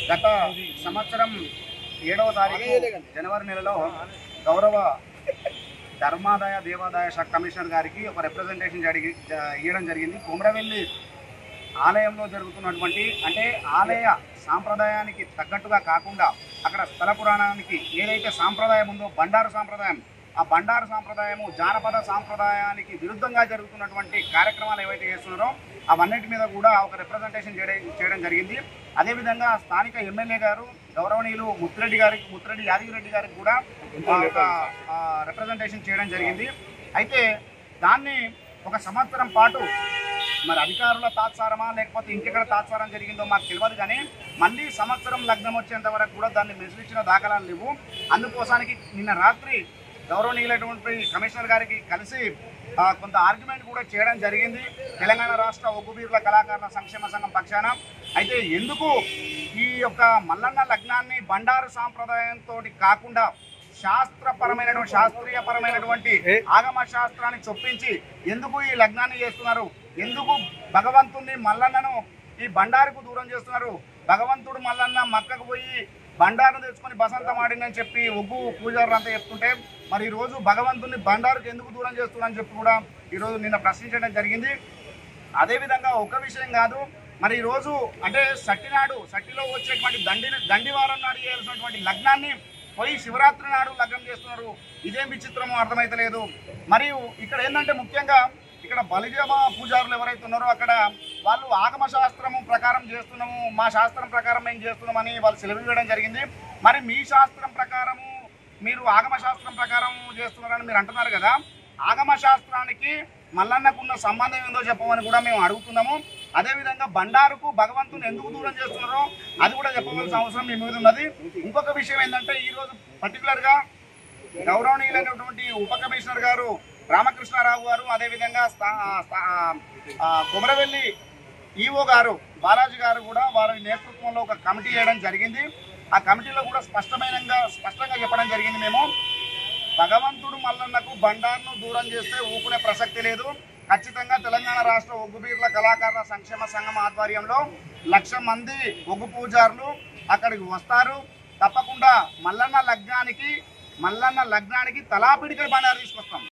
గత సంవత్సరం ఏడవ తారీఖు జనవరి నెలలో గౌరవ ధర్మాదాయ దేవాదాయ శాఖ కమిషనర్ గారికి ఒక రిప్రజెంటేషన్ జరిగి జ- ఇవ్వడం జరిగింది కుమ్రవెల్లి ఆలయంలో జరుగుతున్నటువంటి అంటే ఆలయ సాంప్రదాయానికి తగ్గట్టుగా కాకుండా అక్కడ స్థల పురాణానికి ఏదైతే సాంప్రదాయం ఉందో బండారు సాంప్రదాయం ఆ బండారు సాంప్రదాయము జానపద సాంప్రదాయానికి విరుద్ధంగా జరుగుతున్నటువంటి కార్యక్రమాలు ఏవైతే చేస్తున్నారో అవన్నిటి మీద కూడా ఒక రిప్రజెంటేషన్ చేయడం చేయడం జరిగింది అదేవిధంగా స్థానిక ఎమ్మెల్యే గారు గౌరవనీయులు ముత్తిరెడ్డి గారికి ముత్తిరెడ్డి యాదగిరెడ్డి గారికి కూడా ఆ, ఒక రిప్రజెంటేషన్ చేయడం జరిగింది అయితే దాన్ని ఒక సంవత్సరం పాటు మరి అధికారుల తాత్సారమా లేకపోతే ఇంకెక్కడ తాత్సారం జరిగిందో మాకు తెలియదు కానీ మళ్ళీ సంవత్సరం లగ్నం వచ్చేంత వరకు కూడా దాన్ని మెసిలిచ్చిన దాఖలాలు లేవు అందుకోసానికి నిన్న రాత్రి గౌరవనీయులైనటువంటి కమిషనర్ గారికి కలిసి ఆ, కొంత ఆర్గ్యుమెంట్ కూడా చేయడం జరిగింది తెలంగాణ రాష్ట్ర ఒగ్గుబీరుల కళాకారుల సంక్షేమ సంఘం పక్షాన అయితే ఎందుకు ఈ యొక్క మల్లన్న లగ్నాన్ని బండారు సాంప్రదాయంతో కాకుండా శాస్త్రపరమైనటువంటి శాస్త్రీయపరమైనటువంటి ఆగమ శాస్త్రాన్ని చొప్పించి ఎందుకు ఈ లగ్నాన్ని చేస్తున్నారు ఎందుకు భగవంతుణ్ణి మల్లన్నను ఈ బండారుకు దూరం చేస్తున్నారు భగవంతుడు మల్లన్న మక్కకు పోయి బండారును తెచ్చుకొని బసంతం ఆడిందని చెప్పి ఒగ్గు పూజారులు అంతా చెప్తుంటే మరి ఈ రోజు భగవంతుని బండారుకు ఎందుకు దూరం చేస్తున్నారని చెప్పి కూడా ఈరోజు నిన్న ప్రశ్నించడం జరిగింది అదేవిధంగా ఒక విషయం కాదు మరి ఈ రోజు అంటే సట్టినాడు సట్టిలో వచ్చేటువంటి దండి దండివారం నాడు చేయాల్సినటువంటి లగ్నాన్ని పోయి శివరాత్రి నాడు లగ్నం చేస్తున్నారు ఇదేం విచిత్రమో అర్థమైతలేదు మరియు ఇక్కడ ఏంటంటే ముఖ్యంగా ఇక్కడ బలిజమ పూజారులు ఎవరైతే ఉన్నారో అక్కడ వాళ్ళు ఆగమ శాస్త్రము ప్రకారం చేస్తున్నాము మా శాస్త్రం ప్రకారం మేము చేస్తున్నామని వాళ్ళు సెలవు ఇవ్వడం జరిగింది మరి మీ శాస్త్రం ప్రకారము మీరు ఆగమ శాస్త్రం ప్రకారం చేస్తున్నారని మీరు అంటున్నారు కదా ఆగమ శాస్త్రానికి మల్లన్నకున్న సంబంధం ఏందో చెప్పమని కూడా మేము అడుగుతున్నాము అదేవిధంగా బండారుకు భగవంతుని ఎందుకు దూరం చేస్తున్నారో అది కూడా చెప్పవలసిన అవసరం మీ మీద ఉన్నది ఇంకొక విషయం ఏంటంటే ఈ రోజు పర్టికులర్ గా గౌరవనీయులైనటువంటి ఉప కమిషనర్ గారు రామకృష్ణారావు గారు అదేవిధంగా స్థా- స్థా- ఆ, కొమరవెల్లి ఈఓ గారు బాలాజీ గారు కూడా వారి నేతృత్వంలో ఒక కమిటీ వేయడం జరిగింది ఆ కమిటీలో కూడా స్పష్టమైన స్పష్టంగా చెప్పడం జరిగింది మేము భగవంతుడు మల్లన్నకు బండార్ను దూరం చేస్తే ఊకునే ప్రసక్తి లేదు ఖచ్చితంగా తెలంగాణ రాష్ట్ర ఒగ్గుబీర్ల కళాకారుల సంక్షేమ సంఘం ఆధ్వర్యంలో లక్ష మంది ఒగ్గు పూజారులు అక్కడికి వస్తారు తప్పకుండా మల్లన్న లగ్నానికి మల్లన్న లగ్నానికి తలాపిడికల బండారు తీసుకొస్తాం